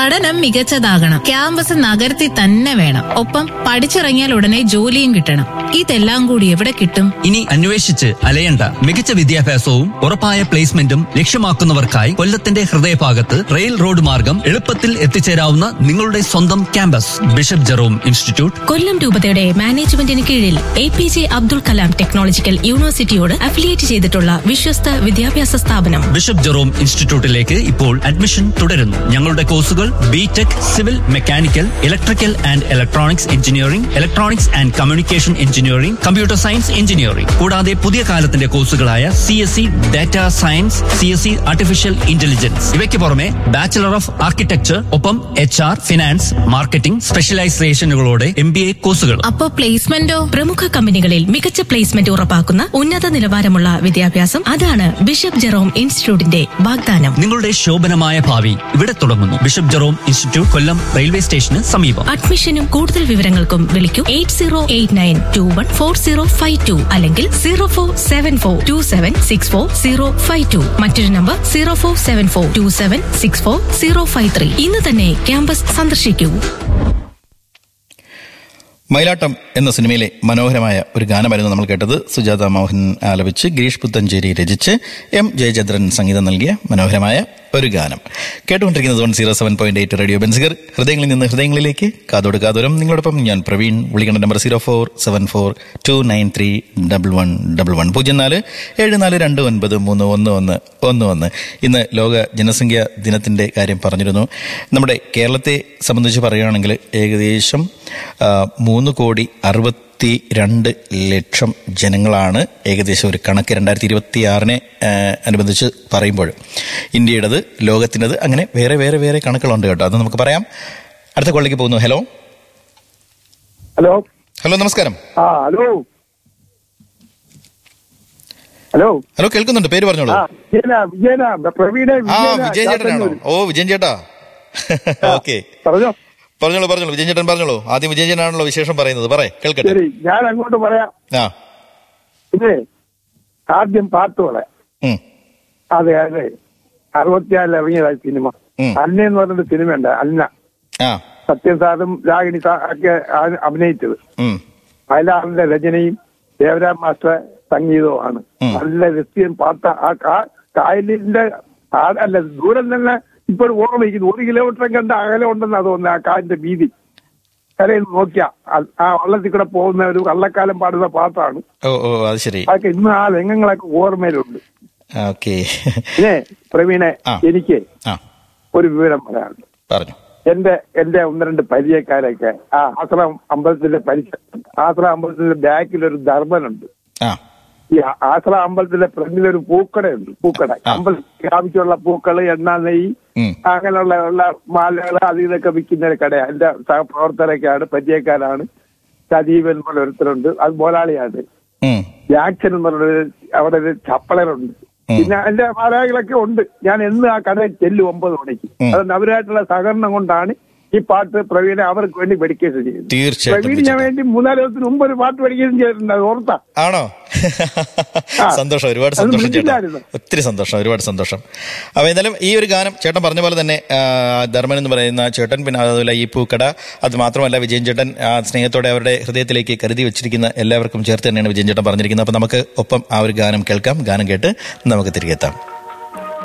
പഠനം മികച്ചതാകണം ക്യാമ്പസ് നഗരത്തിൽ തന്നെ വേണം ഒപ്പം പഠിച്ചിറങ്ങിയാൽ ഉടനെ ജോലിയും കിട്ടണം ഇതെല്ലാം കൂടി എവിടെ കിട്ടും ഇനി അന്വേഷിച്ച് അലയണ്ട മികച്ച വിദ്യാഭ്യാസവും ഉറപ്പായ പ്ലേസ്മെന്റും ലക്ഷ്യമാക്കുന്നവർക്കായി കൊല്ലത്തിന്റെ ഹൃദയഭാഗത്ത് റെയിൽ റോഡ് മാർഗം എളുപ്പത്തിൽ എത്തിച്ചേരാവുന്ന നിങ്ങളുടെ സ്വന്തം campus Bishop Jerome Institute Kollam രൂപതയുടെ മാനേജ്മെന്റിന് കീഴിൽ A P J Abdul Kalam technological യൂണിവേഴ്സിറ്റിയോട് അഫിലിയേറ്റ് ചെയ്തിട്ടുള്ള വിശ്വസ്ത വിദ്യാഭ്യാസ സ്ഥാപനം ബിഷപ്പ് ജെറോം ഇൻസ്റ്റിറ്റ്യൂട്ടിലേക്ക് ഇപ്പോൾ അഡ്മിഷൻ തുടരുന്നു ഞങ്ങളുടെ കോഴ്സുകൾ B tech civil mechanical electrical and electronics engineering electronics and communication engineering computer science engineering കൂടാതെ പുതിയ കാലത്തിന്റെ കോഴ്സുകളായ C S C data science C S C artificial intelligence ഇവയ്ക്ക് പുറമെ ബാച്ചിലർ ഓഫ് ആർക്കിടെക്ചർ ഒപ്പം എച്ച് ആർ ഫിനാൻസ് മാർക്കറ്റിംഗ് സ്പെഷ്യലൈസേഷനുകളോടെ M B A കോഴ്സുകൾ അപ്പോ പ്ലേസ്മെന്റോ പ്രമുഖ കമ്പനികളിൽ മികച്ച പ്ലേസ്മെന്റ് ഉറപ്പാക്കുന്ന ഉന്നത നിലവാരമുള്ള വിദ്യാഭ്യാസം അതാണ് ബിഷപ്പ് ജെറോം ഇൻസ്റ്റിറ്റ്യൂട്ടിന്റെ വാഗ്ദാനം നിങ്ങളുടെ ശോഭനമായ ഭാവി ഇവിടെ തുടങ്ങുന്നു Bishop Jerome Institute Kollam railway സ്റ്റേഷന് സമീപം അഡ്മിഷനും കൂടുതൽ വിവരങ്ങൾക്കും വിളിക്കൂ eight zero eight nine two one four zero five two അല്ലെങ്കിൽ zero four seven four two seven six four zero five two മറ്റൊരു number zero four seven four two seven six four zero five three ഇന്ന് തന്നെ campus സന്ദർശിക്കൂ മയിലാട്ടം എന്ന സിനിമയിലെ മനോഹരമായ ഒരു ഗാനമായിരുന്നു നമ്മൾ കേട്ടത് സുജാത മോഹൻ ആലപിച്ച് ഗിരീഷ് പുത്തഞ്ചേരി രചിച്ച് എം ജയചന്ദ്രൻ സംഗീതം നൽകിയ മനോഹരമായ ഒരു ഗാനം കേട്ടുകൊണ്ടിരിക്കുന്നത് one zero seven point eight radio Benziger ഹൃദയങ്ങളിൽ നിന്ന് ഹൃദയങ്ങളിലേക്ക് കാതോട് കാതോരം നിങ്ങളോടൊപ്പം ഞാൻ പ്രവീൺ വിളിക്കേണ്ട number zero four seven four two nine three double one double one പൂജ്യം നാല് ഏഴ് നാല് രണ്ട് ഒൻപത് മൂന്ന് ഒന്ന് ഒന്ന് ഒന്ന് ഒന്ന് ഇന്ന് ലോക ജനസംഖ്യാ ദിനത്തിന്റെ കാര്യം പറഞ്ഞിരുന്നു നമ്മുടെ കേരളത്തെ സംബന്ധിച്ച് പറയുകയാണെങ്കിൽ ഏകദേശം ആ, മൂന്ന് കോടി അറുപത്തി രണ്ട് ലക്ഷം ജനങ്ങളാണ് ഏകദേശം ഒരു കണക്ക് രണ്ടായിരത്തി ഇരുപത്തി ആറിനെ അനുബന്ധിച്ച് പറയുമ്പോൾ ഇന്ത്യയുടേത് ലോകത്തിൻ്റെത് അങ്ങനെ വേറെ വേറെ വേറെ കണക്കുകളുണ്ട് കേട്ടോ അത് നമുക്ക് പറയാം അടുത്ത കോളിലേക്ക് പോകുന്നു ഹലോ ഹലോ ഹലോ നമസ്കാരം ആ ഹലോ ഹലോ ഹലോ കേൾക്കുന്നുണ്ട് പേര് പറഞ്ഞോളൂ ആ വിജയന വിജയന പ്രവീണ ആ വിജയന വിജയൻ ചേട്ടനാണോ ചാത്തന്നൂര്. ഓ വിജയൻ ചേട്ടാ ഓക്കെ പറഞ്ഞോ പറഞ്ഞോളൂ പറഞ്ഞോളൂ വിജയൻ ചേട്ടൻ പറഞ്ഞോളൂ ആദ്യം വിജയൻ ചേട്ടനാണല്ലോ വിശേഷം പറയുന്നത് പറയേ കേൾക്കട്ടെ ശരി ഞാൻ അങ്ങോട്ട് പറയാം ആ ഇതേ ആദ്യം പാട്ട് പറയാം ഉം, അതെ അതെ അറുപത്തിയാറിൽ ഇറങ്ങിയതായി സിനിമ ഉം. അന്ന എന്ന് പറഞ്ഞൊരു സിനിമ ഉണ്ട് അന്ന ആ സത്യൻ സാറും രാഗിണി സാ ഒക്കെ ആ- അഭിനയിച്ചത് ഉം, വയലാറിന്റെ രചനയും ദേവരാം മാസ്റ്റർ സംഗീതവുമാണ് ഉം. നല്ല രസ്യം പാട്ട ആ കാ- കായലിന്റെ ആ- അല്ല ദൂരം തന്നെ ഇപ്പോൾ ഓർമ്മിക്കുന്നു ഒരു കിലോമീറ്റർ കണ്ട അകലം ഉണ്ടെന്നാ തോന്നുന്നത് ആ കാലിന്റെ വീതി കരയിൽ നോക്കിയാ ആ- ആ വള്ളത്തിൽ കൂടെ പോകുന്ന ഒരു കള്ളക്കാലം പാടുന്ന പാട്ടാണ് ഓ ഓ അത് ശരി അതൊക്കെ ഇന്ന് ആ രംഗങ്ങളൊക്കെ ഓർമ്മയിലുണ്ട് ഓക്കെ പിന്നെ പ്രവീണെ ആ. എനിക്ക് ആ ഒരു വിവരം പറയാനുണ്ട് പറഞ്ഞു എന്റെ എന്റെ ഒന്ന് രണ്ട് പരിചയക്കാരൊക്കെ ആ ആശ്രമം അമ്പലത്തിന്റെ പരിസരം ആശ്രമം അമ്പലത്തിന്റെ ബാക്കിൽ ഒരു ധർമ്മനുണ്ട് ആ ഈ ആ- ആശ്ര അമ്പലത്തിന്റെ ഫ്രണ്ടിൽ ഒരു പൂക്കടയുണ്ട് പൂക്കട ആ. അമ്പലത്തിൽ ആവശ്യമുള്ള പൂക്കള് എണ്ണ നെയ്യ് ഉം. അങ്ങനെയുള്ള ഉള്ള മാലകൾ അത് ഇതൊക്കെ വിൽക്കുന്ന ഒരു കടയാണ് എന്റെ സഹപ്രവർത്തകരൊക്കെയാണ് പരിചയക്കാരാണ് സജീവൻ എന്ന് പറഞ്ഞ ഒരുത്തരുണ്ട് അത് മോലാളിയാണ് ഉം, ജാക്സൺ എന്ന് പറഞ്ഞൊരു അവിടെ ഒരു ചപ്പളരുണ്ട് ഉം. പിന്നെ എന്റെ മാലാളികളൊക്കെ ഉണ്ട് ഞാൻ എന്ന് ആ കടയിൽ ചെല്ലും ഒമ്പത് മണിക്ക് ഉം. അതുകൊണ്ട് അവരായിട്ടുള്ള സഹകരണം കൊണ്ടാണ് ഈ പാട്ട് പ്രവീണ അവർക്ക് വേണ്ടി പഠിക്കുകയും ചെയ്യുന്നത് തീർച്ചയായിട്ടും പ്രവീണ് ഞാൻ വേണ്ടി മൂന്നാല് ദിവസത്തിന് മുമ്പ് ഒരു പാട്ട് പഠിക്കുകയും ചെയ്തിട്ടുണ്ട് അത് ഓർത്താ ആണോ ആ. സന്തോഷം ഒരുപാട് അത് സന്തോഷം ചേട്ടാ വിളിച്ചില്ലായിരുന്നു. ഒത്തിരി സന്തോഷം ഒരുപാട് സന്തോഷം അപ്പൊ എന്തായാലും ഈ ഒരു ഗാനം ചേട്ടൻ പറഞ്ഞ പോലെ തന്നെ ആ, ധർമ്മൻ എന്ന് പറയുന്ന ചേട്ടൻ പിന്നെ അതുപോലെ ഈ പൂക്കട അത് മാത്രമല്ല വിജയൻ ചേട്ടൻ ആ, സ്നേഹത്തോടെ അവരുടെ ഹൃദയത്തിലേക്ക് കരുതി വെച്ചിരിക്കുന്ന എല്ലാവർക്കും ചേർത്ത് തന്നെയാണ് വിജയൻ ചേട്ടൻ പറഞ്ഞിരിക്കുന്നത് അപ്പൊ നമുക്ക് ഒപ്പം ആ ഒരു ഗാനം കേൾക്കാം ഗാനം കേട്ട് നമുക്ക് തിരികെ എത്താം